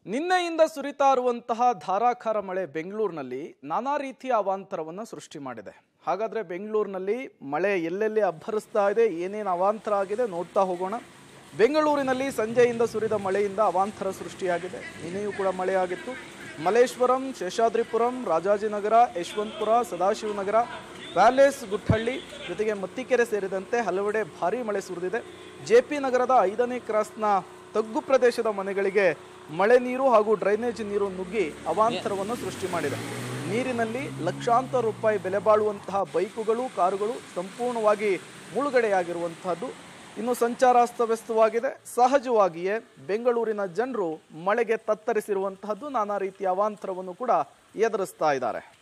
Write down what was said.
ನಿನ್ನೆಯಿಂದ ಸುರಿತಾ ಇರುವಂತಹ ಧಾರಾಕಾರ ಮಳೆ ಬೆಂಗಳೂರಿನಲ್ಲಿ ನಾನಾ ರೀತಿಯ ಅವಾಂತರವನ್ನು ಸೃಷ್ಟಿ ಮಾಡಿದೆ ಹಾಗಾದ್ರೆ ಬೆಂಗಳೂರಿನಲ್ಲಿ ಮಳೆ ಎಲ್ಲೆಲ್ಲಿ ಅಬ್ಬರಿಸ್ತಾ ಇದೆ ಏನೇನು ಅವಾಂತರ ಆಗಿದೆ ನೋಡ್ತಾ ಹೋಗೋಣ ಬೆಂಗಳೂರಿನಲ್ಲಿ ಸಂಜೆಯಿಂದ ಸುರಿದ ಮಳೆಯಿಂದ ಅವಾಂತರ ಸೃಷ್ಟಿಯಾಗಿದೆ ನಿನ್ನೆಯೂ ಕೂಡ ಮಳೆಯಾಗಿತ್ತು ಮಲೇಶ್ವರಂ ಶೇಷಾದ್ರಿಪುರಂ ರಾಜಾಜಿನಗರ ಯಶವಂತಪುರ ಸದಾಶಿವನಗರ ಪ್ಯಾಲೇಸ್ ಗುಟ್ಟಹಳ್ಳಿ ಜೊತೆಗೆ ಮತ್ತಿಕೆರೆ ಸೇರಿದಂತೆ ಹಲವೆಡೆ ಭಾರೀ ಮಳೆ ಸುರಿದಿದೆ ಜೆಪಿ ನಗರದ ಐದನೇ ಕ್ರಾಸ್ನ ತಗ್ಗು ಪ್ರದೇಶದ ಮನೆಗಳಿಗೆ ಮಳೆ ನೀರು ಹಾಗೂ ಡ್ರೈನೇಜ್ ನೀರು ನುಗ್ಗಿ ಅವಾಂತರವನ್ನು ಸೃಷ್ಟಿ ಮಾಡಿದೆ ನೀರಿನಲ್ಲಿ ಲಕ್ಷಾಂತರ ರೂಪಾಯಿ ಬೆಲೆ ಬಾಳುವಂತಹ ಬೈಕುಗಳು ಕಾರುಗಳು ಸಂಪೂರ್ಣವಾಗಿ ಮುಳುಗಡೆಯಾಗಿರುವಂತಹದ್ದು ಇನ್ನು ಸಂಚಾರ ಅಸ್ತವ್ಯಸ್ತವಾಗಿದೆ ಸಹಜವಾಗಿಯೇ ಬೆಂಗಳೂರಿನ ಜನರು ಮಳೆಗೆ ತತ್ತರಿಸಿರುವಂತಹದ್ದು ನಾನಾ ರೀತಿಯ ಅವಾಂತರವನ್ನು ಕೂಡ ಎದುರಿಸ್ತಾ ಇದ್ದಾರೆ